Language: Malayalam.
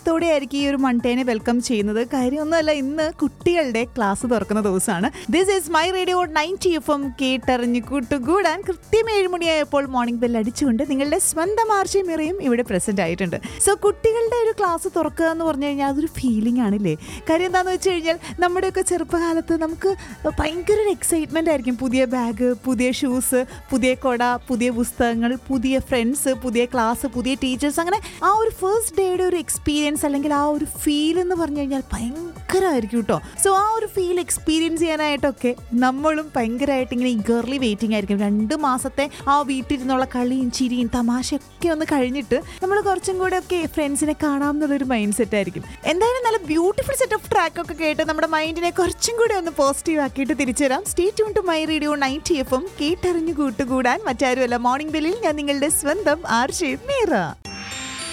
സന്തോഷത്തോടെ ആയിരിക്കും ഈ ഒരു മൺഡേനെ വെൽക്കം ചെയ്യുന്നത് കാര്യമൊന്നുമല്ല ഇന്ന് കുട്ടികളുടെ ക്ലാസ് തുറക്കുന്ന ദിവസമാണ് this is my radio ninety F M കേട്ടറിഞ്ഞ് കൂട്ടുകൂടാൻ കൃത്യം ഏഴ് മണിയായപ്പോൾ മോർണിംഗ് ബെൽ അടിച്ചുകൊണ്ട് നിങ്ങളുടെ സ്വന്തം ആർച്ചയും മിറയും ഇവിടെ പ്രസന്റ് ആയിട്ടുണ്ട് സോ കുട്ടികളുടെ ഒരു ക്ലാസ് തുറക്കുക എന്ന് പറഞ്ഞു കഴിഞ്ഞാൽ അതൊരു ഫീലിംഗ് ആണില്ലേ കാര്യം എന്താണെന്ന് വെച്ച് കഴിഞ്ഞാൽ നമ്മുടെയൊക്കെ ചെറുപ്പകാലത്ത് നമുക്ക് ഭയങ്കര ഒരു എക്സൈറ്റ്മെന്റ് ആയിരിക്കും പുതിയ ബാഗ് പുതിയ ഷൂസ് പുതിയ കൊട പുതിയ പുസ്തകങ്ങൾ പുതിയ ഫ്രണ്ട്സ് പുതിയ ക്ലാസ് പുതിയ ടീച്ചേഴ്സ് അങ്ങനെ ആ ഒരു ഫസ്റ്റ് ഡേയുടെ ഒരു എക്സ്പീരിയൻസ് അല്ലെങ്കിൽ ആ ഒരു ഫീൽ എന്ന് പറഞ്ഞു കഴിഞ്ഞാൽ ഭയങ്കരമായിരിക്കും കേട്ടോ സോ ആ ഒരു ഫീൽ എക്സ്പീരിയൻസ് ചെയ്യാനായിട്ടൊക്കെ നമ്മളും ഭയങ്കരമായിട്ട് ഇങ്ങനെ ഇഗർലി വെയിറ്റിംഗ് ആയിരിക്കും രണ്ട് മാസത്തെ ആ വീട്ടിലിരുന്നുള്ള കളിയും ചിരിയും തമാശയൊക്കെ ഒന്ന് കഴിഞ്ഞിട്ട് നമ്മൾ കുറച്ചും കൂടെ ഒക്കെ ഫ്രണ്ട്സിനെ കാണാം എന്നുള്ളൊരു മൈൻഡ് സെറ്റ് ആയിരിക്കും എന്തായാലും നല്ല ബ്യൂട്ടിഫുൾ സെറ്റ് ഓഫ് ട്രാക്ക് ഒക്കെ കേട്ട് നമ്മുടെ മൈൻഡിനെ കുറച്ചും കൂടെ ഒന്ന് പോസിറ്റീവ് ആക്കിയിട്ട് തിരിച്ചു തരാം stay tune to my radio night എഫും കേട്ടറിഞ്ഞു കൂട്ടുകൂടാൻ മറ്റാരുമല്ല മോർണിംഗ് ബെല്ലിൽ ഞാൻ നിങ്ങളുടെ സ്വന്തം ആർഷേ മീറ